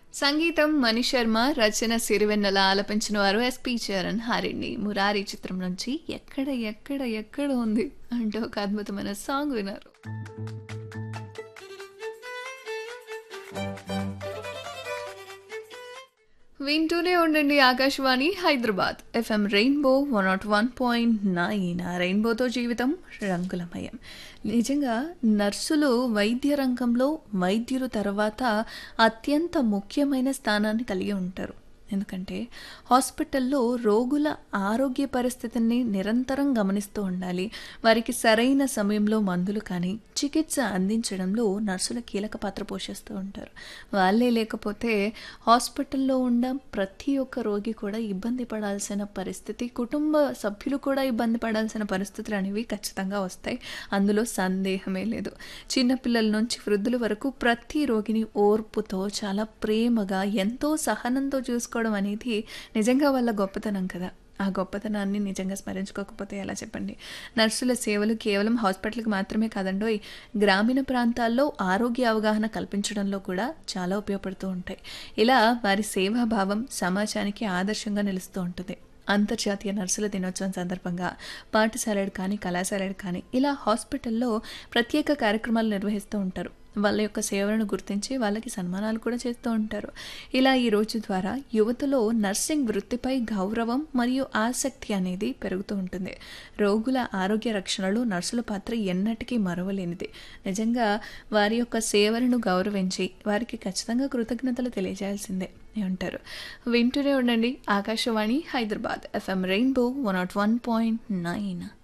సంగీతం మణిశర్మ రచన సిరివెన్నెల ఆలపించిన వారు ఎస్పి చరణ్ హారిణి మురారి చిత్రం నుంచి ఎక్కడ ఎక్కడ ఎక్కడ ఉంది అంటూ ఒక అద్భుతమైన సాంగ్ విన్నారు వింటూనే ఉండండి Akashvani Hyderabad FM rainbow one nought one point nine ఆ రెయిన్బోతో జీవితం రంగులమయం నిజంగా నర్సులు వైద్య రంగంలో వైద్యులు తర్వాత అత్యంత ముఖ్యమైన స్థానాన్ని కలిగి ఉంటారు ఎందుకంటే హాస్పిటల్లో రోగుల ఆరోగ్య పరిస్థితిని నిరంతరం గమనిస్తూ ఉండాలి వారికి సరైన సమయంలో మందులు కానీ చికిత్స అందించడంలో నర్సుల కీలక పాత్ర పోషిస్తూ ఉంటారు వాళ్ళే లేకపోతే హాస్పిటల్లో ఉన్న ప్రతి ఒక్క రోగి కూడా ఇబ్బంది పడాల్సిన పరిస్థితి కుటుంబ సభ్యులు కూడా ఇబ్బంది పడాల్సిన పరిస్థితులు అనేవి ఖచ్చితంగా వస్తాయి అందులో సందేహమే లేదు చిన్నపిల్లల నుంచి వృద్ధుల వరకు ప్రతి రోగిని ఓర్పుతో చాలా ప్రేమగా ఎంతో సహనంతో చూసుకోవడం అనేది నిజంగా వాళ్ళ గొప్పతనం కదా ఆ గొప్పతనాన్ని నిజంగా స్మరించుకోకపోతే ఎలా చెప్పండి నర్సుల సేవలు కేవలం హాస్పిటల్కి మాత్రమే కాదండోయ్ గ్రామీణ ప్రాంతాల్లో ఆరోగ్య అవగాహన కల్పించడంలో కూడా చాలా ఉపయోగపడుతూ ఉంటాయి ఇలా వారి సేవాభావం సమాజానికి ఆదర్శంగా నిలుస్తూ ఉంటుంది అంతర్జాతీయ నర్సుల దినోత్సవం సందర్భంగా పాఠశాలలు కానీ కళాశాలలు కానీ ఇలా హాస్పిటల్లో ప్రత్యేక కార్యక్రమాలు నిర్వహిస్తూ ఉంటారు వాళ్ళ యొక్క సేవలను గుర్తించి వాళ్ళకి సన్మానాలు కూడా చేస్తూ ఉంటారు ఇలా ఈ రోజు ద్వారా యువతలో నర్సింగ్ వృత్తిపై గౌరవం మరియు ఆసక్తి అనేది పెరుగుతూ ఉంటుంది రోగుల ఆరోగ్య రక్షణలో నర్సుల పాత్ర ఎన్నటికీ మరవలేనిది నిజంగా వారి యొక్క సేవలను గౌరవించి వారికి ఖచ్చితంగా కృతజ్ఞతలు తెలియజేయాల్సిందే అంటారు వింటూనే ఉండండి Akashvani Hyderabad FM rainbow one nought one point nine